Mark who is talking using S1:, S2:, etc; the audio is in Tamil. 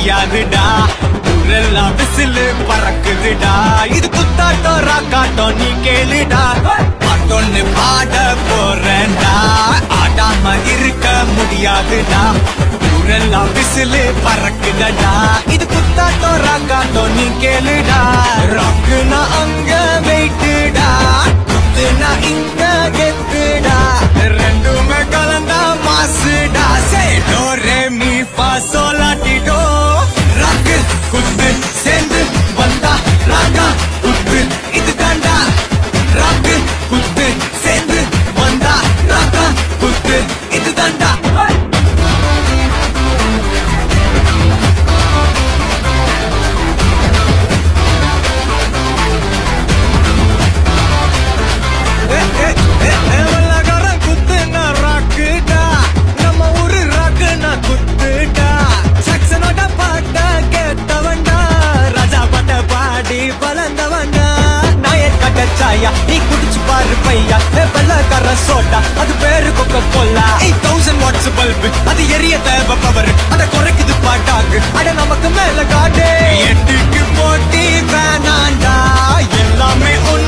S1: முடியாதுடா ஊரெல்லாம் விசிலு பறக்குதுடா இது குத்தாட்டம் ராக்காட்டம் நீ கேளுடா பாட்டொன்னு பாட போறேன்டா ஆடாம இருக்க முடியாதுடா ஊரெல்லாம் விசிலு பறக்குதடா இது குத்தாட்டம் ராக்காட்டம் நீ கேளுடா ராக்குனா அங்க வெயிட்டுடா குத்துனா இங்க கெத்துடா ரெண்டுமே கலந்தா மாசுடா சே டோ ரே மீ ஃபா சோலாட்டிடோ ராக்கு குத்து சேர்ந்து வந்தா ராகா குத்து இது தாண்டா ராக்கு குத்து சேர்ந்து வந்தா ராகா குத்து இது தாண்டா வெள்ளக்காரன் குத்துனா ராக்குடா நம்ம ஊரு ராக்குனா குத்துடா சக்சனோட பாட்ட கேட்டவன்டா ராஜா பாட்ட பாடி வளர்ந்தவன்டா நாயர் கட்ட சாயா நீ குடிச்சு பாரு பையா ஏ வெள்ளக்கார சோட்டா அது பேரு கொக்க கொல்லா எயிட் தௌசண்ட் வாட்ஸ் பல்பு அது எரிய தேவை பவர் அத குறைக்குது பாட்டாக்கு அட நமக்கு மேல காட்டு எட்டுக்கு போட்டி வேணாண்டா எல்லாமே ஒண்ணு